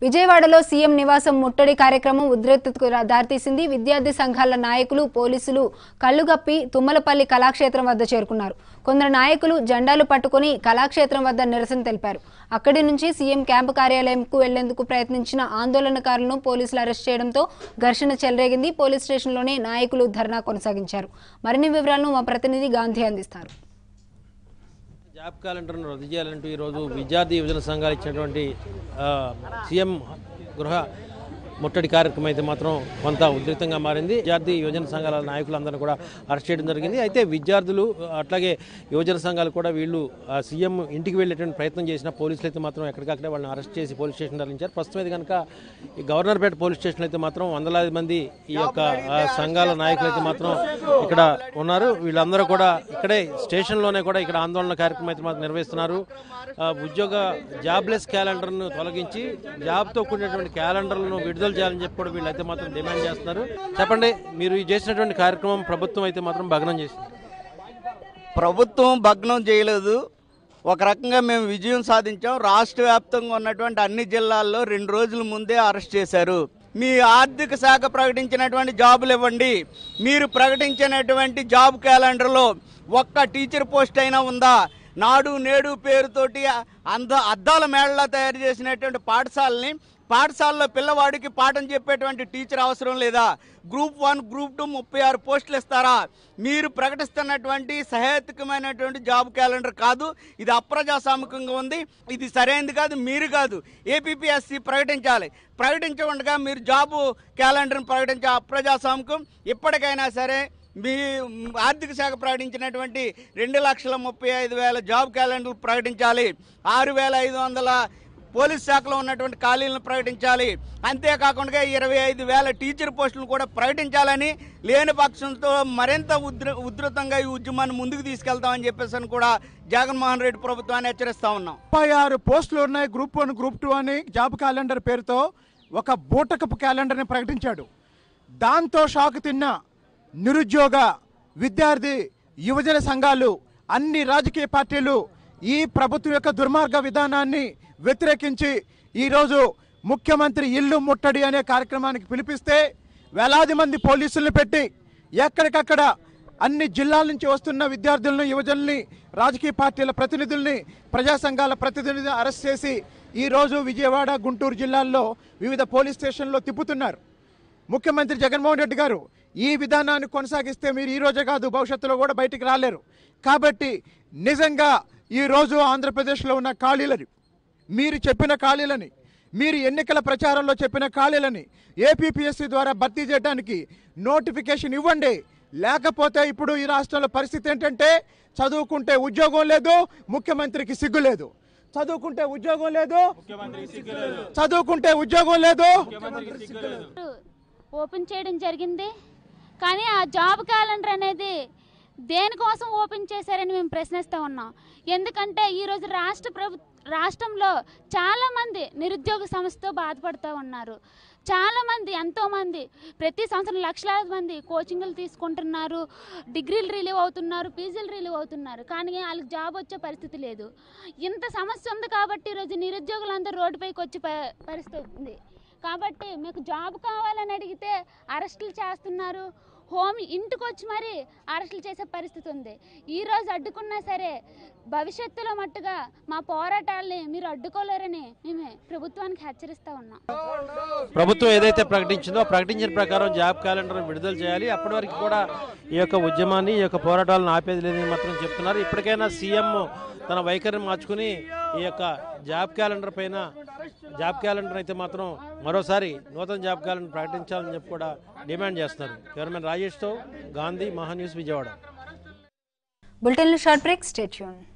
విజయవాడలో సీఎం నివాసం ముట్టడి కార్యక్రమం ఉద్రిక్తతకు రా- దారితీసింది విద్యార్థి సంఘాల నాయకులు పోలీసులు కళ్లుగప్పి తుమ్మలపల్లి కళాక్షేత్రం వద్ద చేరుకున్నారు కొందరు నాయకులు జెండాలు పట్టుకుని కళాక్షేత్రం వద్ద నిరసన తెలిపారు అక్కడి నుంచి సీఎం క్యాంపు కార్యాలయంకు వెళ్లేందుకు ప్రయత్నించిన ఆందోళనకారులను పోలీసులు అరెస్ట్ చేయడంతో ఘర్షణ చెలరేగింది పోలీస్ స్టేషన్లోనే నాయకులు ధర్నా కొనసాగించారు మరిన్ని వివరాలను మా ప్రతినిధి గాంధీ అందిస్తారు జాబ్ క్యాలెండర్ను రద్దు చేయాలంటూ ఈరోజు విద్యార్థి యువజన సంఘాలు ఇచ్చినటువంటి ఆ, సీఎం గృహ ముట్టడి కార్యక్రమం అయితే మాత్రం కొంత ఉధృతంగా మారింది విద్యార్థి యువజన సంఘాల నాయకులందరూ కూడా అరెస్ట్ చేయడం జరిగింది అయితే విద్యార్థులు అట్లాగే యువజన సంఘాలు కూడా వీళ్ళు ఆ, సీఎం ఇంటికి వెళ్ళేటువంటి ప్రయత్నం చేసిన పోలీసులు అయితే మాత్రం ఎక్కడికక్కడే వాళ్ళని అరెస్ట్ చేసి పోలీస్ స్టేషన్ తరలించారు ప్రస్తుతం అయితే కనుక ఈ గవర్నర్పేట పోలీస్ స్టేషన్లో అయితే మాత్రం వందలాది మంది ఈ యొక్క ఆ, సంఘాల నాయకులు అయితే మాత్రం ఇక్కడ ఉన్నారు వీళ్ళందరూ కూడా ఇక్కడే స్టేషన్లోనే కూడా ఇక్కడ ఆందోళన కార్యక్రమం అయితే మాత్రం నిర్వహిస్తున్నారు ఆ, ఉద్యోగ జాబ్లెస్ క్యాలెండర్ను తొలగించి జాబ్తో కూడినటువంటి క్యాలెండర్లను విడుదల చేయాలని చెప్పి కూడా వీళ్ళైతే మాత్రం డిమాండ్ చేస్తున్నారు చెప్పండి మీరు ఈ చేసినటువంటి కార్యక్రమం ప్రభుత్వం అయితే మాత్రం భగ్నం చేసింది ప్రభుత్వం భగ్నం చేయలేదు ఒక రకంగా మేము విజయం సాధించాం రాష్ట్ర వ్యాప్తంగా ఉన్నటువంటి అన్ని జిల్లాల్లో రెండు రోజుల ముందే అరెస్ట్ చేశారు మీ ఆర్థిక శాఖ ప్రకటించినటువంటి జాబులు ఇవ్వండి మీరు ప్రకటించినటువంటి జాబ్ క్యాలెండర్లో ఒక్క టీచర్ పోస్ట్ అయినా ఉందా నాడు నేడు పేరుతోటి అంద అద్దాల మేళలా తయారు చేసినటువంటి పాఠశాలని పాఠశాలలో పిల్లవాడికి పాఠం చెప్పేటువంటి టీచర్ అవసరం లేదా గ్రూప్ వన్ గ్రూప్ టూ ముప్పై ఆరు పోస్టులు ఇస్తారా మీరు ప్రకటిస్తున్నటువంటి సహేతుకమైనటువంటి జాబ్ క్యాలెండర్ కాదు ఇది అప్రజాస్వామికంగా ఉంది ఇది సరైనది కాదు మీరు కాదు ఏపీపీఎస్సి ప్రకటించాలి ప్రకటించకుండా మీరు జాబు క్యాలెండర్ని ప్రకటించే అప్రజాస్వామికం ఇప్పటికైనా సరే మీ ఆర్థిక శాఖ ప్రకటించినటువంటి రెండు లక్షల ముప్పై ఐదు వేల జాబ్ క్యాలెండర్లు ప్రకటించాలి ఆరు వేల ఐదు వందల పోలీస్ శాఖలో ఉన్నటువంటి ఖాళీలను ప్రకటించాలి అంతేకాకుండా ఇరవై ఐదు వేల టీచర్ పోస్టులను కూడా ప్రకటించాలని లేని పక్షంతో మరింత ఉధృ ఉధృతంగా ఈ ఉద్యమాన్ని ముందుకు తీసుకెళ్తామని చెప్పేసి అని కూడా జగన్మోహన్ రెడ్డి ప్రభుత్వాన్ని హెచ్చరిస్తా ఉన్నాం ముప్పై ఆరు పోస్టులు ఉన్నాయి గ్రూప్ వన్ గ్రూప్ టూ అని జాబ్ క్యాలెండర్ పేరుతో ఒక బూటకపు క్యాలెండర్ని ప్రకటించాడు దాంతో షాక్ తిన్న నిరుద్యోగ విద్యార్థి యువజన సంఘాలు అన్ని రాజకీయ పార్టీలు ఈ ప్రభుత్వం యొక్క దుర్మార్గ విధానాన్ని వ్యతిరేకించి ఈరోజు ముఖ్యమంత్రి ఇల్లు ముట్టడి అనే కార్యక్రమానికి పిలిపిస్తే వేలాది మంది పోలీసులను పెట్టి ఎక్కడికక్కడ అన్ని జిల్లాల నుంచి వస్తున్న విద్యార్థులను యువజనుల్ని రాజకీయ పార్టీల ప్రతినిధుల్ని ప్రజా సంఘాల ప్రతినిధులను అరెస్ట్ చేసి ఈరోజు విజయవాడ గుంటూరు జిల్లాల్లో వివిధ పోలీస్ స్టేషన్లో తిప్పుతున్నారు ముఖ్యమంత్రి జగన్మోహన్ రెడ్డి గారు ఈ విధానాన్ని కొనసాగిస్తే మీరు ఈ రోజే కాదు భవిష్యత్తులో కూడా బయటికి రాలేరు కాబట్టి నిజంగా ఈ రోజు ఆంధ్రప్రదేశ్లో ఉన్న ఖాళీలని మీరు చెప్పిన ఖాళీలని మీరు ఎన్నికల ప్రచారంలో చెప్పిన ఖాళీలని ఏపీపీఎస్సీ ద్వారా భర్తీ చేయడానికి నోటిఫికేషన్ ఇవ్వండి లేకపోతే ఇప్పుడు ఈ రాష్ట్రంలో పరిస్థితి ఏంటంటే చదువుకుంటే ఉద్యోగం లేదు ముఖ్యమంత్రికి సిగ్గు లేదు చదువుకుంటే ఉద్యోగం లేదు చదువుకుంటే ఉద్యోగం లేదు ఓపెన్ చేయడం జరిగింది కానీ ఆ జాబ్ క్యాలెండర్ అనేది దేనికోసం ఓపెన్ చేశారని మేము ప్రశ్నిస్తూ ఉన్నాం ఎందుకంటే ఈరోజు రాష్ట్ర ప్రభు రాష్ట్రంలో చాలామంది నిరుద్యోగ సమస్యతో బాధపడుతూ ఉన్నారు చాలామంది ఎంతోమంది ప్రతి సంవత్సరం లక్షలాది మంది కోచింగ్లు తీసుకుంటున్నారు డిగ్రీలు రిలీవ్ అవుతున్నారు పీజీలు రిలీవ్ అవుతున్నారు కానీ వాళ్ళకి జాబ్ వచ్చే పరిస్థితి లేదు ఇంత సమస్య ఉంది కాబట్టి ఈరోజు నిరుద్యోగులందరూ రోడ్డుపైకి వచ్చే ప- పరిస్థితి ఉంది కాబట్టి మీకు జాబ్ కావాలని అడిగితే అరెస్టులు చేస్తున్నారు హోమ్ ఇంటికి వచ్చి మరి అరెస్టులు చేసే పరిస్థితి ఉంది ఈ రోజు అడ్డుకున్నా సరే భవిష్యత్తులో మట్టుగా మా పోరాటాలని మీరు అడ్డుకోలేరని మేము ప్రభుత్వానికి హెచ్చరిస్తూ ఉన్నాం ప్రభుత్వం ఏదైతే ప్రకటించిందో ఆ ప్రకటించిన ప్రకారం జాబ్ క్యాలెండర్ విడుదల చేయాలి అప్పటి వరకు కూడా ఈ యొక్క ఉద్యమాన్ని ఈ యొక్క పోరాటాలను ఆపేది లేదని మాత్రం చెప్తున్నారు ఇప్పటికైనా సీఎం తన వైఖరిని మార్చుకుని ఈ యొక్క జాబ్ క్యాలెండర్ పైన జాబ్ క్యాలెండర్ అయితే మాత్రం మరోసారి నూతన జాబ్ క్యాలెండర్ ప్రకటించాలని చెప్పి కూడా డిమాండ్ చేస్తున్నారు కెమెరామెన్ రాజేష్తో గాంధీ మహా న్యూస్ విజయవాడ బులెటిన్లో షార్ట్ బ్రేక్ స్టేట్యూన్